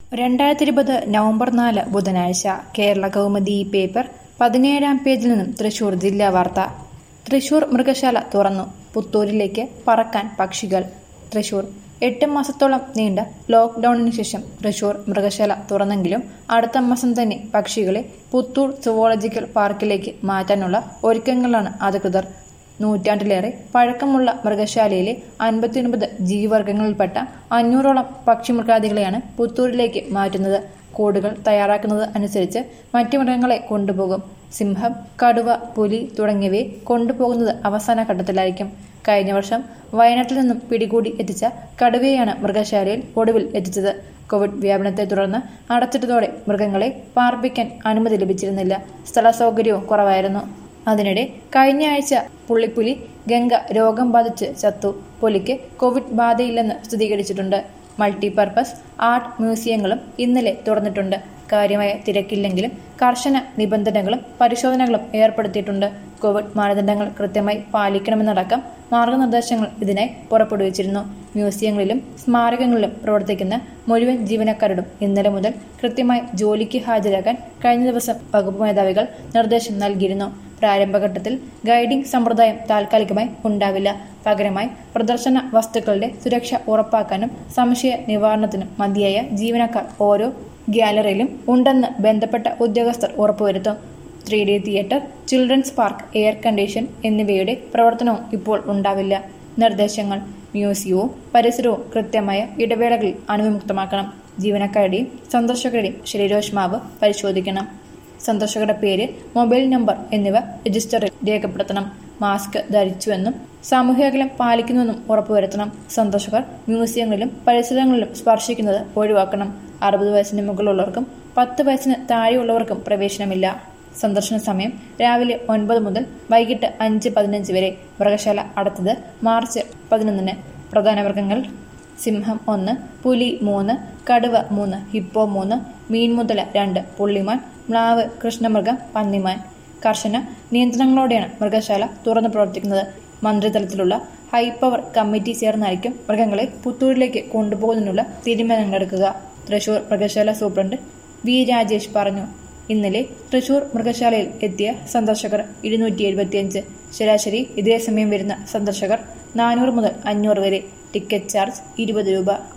രണ്ടായിരത്തി ഇരുപത് നവംബർ നാല് ബുധനാഴ്ച കേരള കൗമുദി പേപ്പർ പതിനേഴാം പേജിൽ നിന്നും തൃശൂർ ജില്ലാ വാർത്ത തൃശൂർ മൃഗശാല തുറന്നു പുത്തൂരിലേക്ക് പറക്കാൻ പക്ഷികൾ തൃശൂർ എട്ട് മാസത്തോളം നീണ്ട ലോക്ക്ഡൌണിന് ശേഷം തൃശൂർ മൃഗശാല തുറന്നെങ്കിലും അടുത്ത മാസം തന്നെ പക്ഷികളെ പുത്തൂർ സുവോളജിക്കൽ പാർക്കിലേക്ക് മാറ്റാനുള്ള ഒരുക്കങ്ങളാണ് അധികൃതർ നൂറ്റാണ്ടിലേറെ പഴക്കമുള്ള മൃഗശാലയിലെ അൻപത്തിയൊൻപത് ജീവിവർഗങ്ങളിൽപ്പെട്ട അഞ്ഞൂറോളം പക്ഷിമൃഗാദികളെയാണ് പുത്തൂരിലേക്ക് മാറ്റുന്നത് കൂടുകൾ തയ്യാറാക്കുന്നത് അനുസരിച്ച് മറ്റു മൃഗങ്ങളെ കൊണ്ടുപോകും സിംഹം കടുവ പുലി തുടങ്ങിയവയെ കൊണ്ടുപോകുന്നത് അവസാന ഘട്ടത്തിലായിരിക്കും കഴിഞ്ഞ വർഷം വയനാട്ടിൽ നിന്നും പിടികൂടി എത്തിച്ച കടുവയെയാണ് മൃഗശാലയിൽ ഒടുവിൽ എത്തിച്ചത് കോവിഡ് വ്യാപനത്തെ തുടർന്ന് അടച്ചിട്ടതോടെ മൃഗങ്ങളെ പാർപ്പിക്കാൻ അനുമതി ലഭിച്ചിരുന്നില്ല സ്ഥല സൗകര്യവും കുറവായിരുന്നു അതിനിടെ കഴിഞ്ഞ ആഴ്ച പുള്ളിപ്പുലി ഗംഗ രോഗം ബാധിച്ച് ചത്തു പുലിക്ക് കോവിഡ് ബാധയില്ലെന്ന് സ്ഥിരീകരിച്ചിട്ടുണ്ട് മൾട്ടിപർപ്പസ് ആർട്ട് മ്യൂസിയങ്ങളും ഇന്നലെ തുറന്നിട്ടുണ്ട് കാര്യമായ തിരക്കില്ലെങ്കിലും കർശന നിബന്ധനകളും പരിശോധനകളും ഏർപ്പെടുത്തിയിട്ടുണ്ട് കോവിഡ് മാനദണ്ഡങ്ങൾ കൃത്യമായി പാലിക്കണമെന്നടക്കം മാർഗനിർദ്ദേശങ്ങൾ ഇതിനായി പുറപ്പെടുവിച്ചിരുന്നു മ്യൂസിയങ്ങളിലും സ്മാരകങ്ങളിലും പ്രവർത്തിക്കുന്ന മുഴുവൻ ജീവനക്കാരോടും ഇന്നലെ മുതൽ കൃത്യമായി ജോലിക്ക് ഹാജരാകാൻ കഴിഞ്ഞ ദിവസം വകുപ്പ് മേധാവികൾ നിർദ്ദേശം നൽകിയിരുന്നു പ്രാരംഭഘട്ടത്തിൽ ഗൈഡിംഗ് സമ്പ്രദായം താൽക്കാലികമായി ഉണ്ടാവില്ല പകരമായി പ്രദർശന വസ്തുക്കളുടെ സുരക്ഷ ഉറപ്പാക്കാനും സംശയ നിവാരണത്തിനും മതിയായ ജീവനക്കാർ ഓരോ ഗ്യാലറിയിലും ഉണ്ടെന്ന് ബന്ധപ്പെട്ട ഉദ്യോഗസ്ഥർ ഉറപ്പുവരുത്തും three D theatre children's park air condition എന്നിവയുടെ പ്രവർത്തനവും ഇപ്പോൾ ഉണ്ടാവില്ല നിർദ്ദേശങ്ങൾ മ്യൂസിയവും പരിസരവും കൃത്യമായ ഇടവേളകളിൽ അണുവിമുക്തമാക്കണം ജീവനക്കാരുടെയും സന്ദർശകരുടെയും ശരീരോഷ്മാവ് പരിശോധിക്കണം സന്ദർശകരുടെ പേര് മൊബൈൽ നമ്പർ എന്നിവ രജിസ്റ്ററിൽ രേഖപ്പെടുത്തണം മാസ്ക് ധരിച്ചുവെന്നും സാമൂഹ്യ അകലം പാലിക്കുന്നുവെന്നും ഉറപ്പുവരുത്തണം സന്ദർശകർ മ്യൂസിയങ്ങളിലും പരിസരങ്ങളിലും സ്പർശിക്കുന്നത് ഒഴിവാക്കണം അറുപത് വയസ്സിന് മുകളിലുള്ളവർക്കും പത്ത് വയസ്സിന് താഴെയുള്ളവർക്കും പ്രവേശനമില്ല സന്ദർശന സമയം രാവിലെ ഒൻപത് മുതൽ വൈകിട്ട് അഞ്ച് പതിനഞ്ച് വരെ മൃഗശാല അടുത്തത് മാർച്ച് പതിനൊന്നിന് പ്രധാന മൃഗങ്ങൾ സിംഹം ഒന്ന് പുലി മൂന്ന് കടുവ മൂന്ന് ഹിപ്പോ മൂന്ന് മീൻമുതല രണ്ട് പുള്ളിമാൻ മ്ലാവ് കൃഷ്ണമൃഗം പന്നിമാൻ കർശന നിയന്ത്രണങ്ങളോടെയാണ് മൃഗശാല തുറന്നു പ്രവർത്തിക്കുന്നത് മന്ത്രിതലത്തിലുള്ള ഹൈപവർ കമ്മിറ്റി ചേർന്നായിരിക്കും മൃഗങ്ങളെ പുത്തൂരിലേക്ക് കൊണ്ടുപോകുന്നതിനുള്ള തീരുമാനങ്ങളെടുക്കുക തൃശൂർ മൃഗശാല സൂപ്രണ്ട് വി രാജേഷ് പറഞ്ഞു ഇന്നലെ തൃശൂർ മൃഗശാലയിൽ എത്തിയ സന്ദർശകർ ഇരുന്നൂറ്റി എഴുപത്തിയഞ്ച് ശരാശരി ഇതേ സമയം വരുന്ന സന്ദർശകർ നാനൂറ് മുതൽ അഞ്ഞൂറ് വരെ ടിക്കറ്റ് ചാർജ് ഇരുപത് രൂപ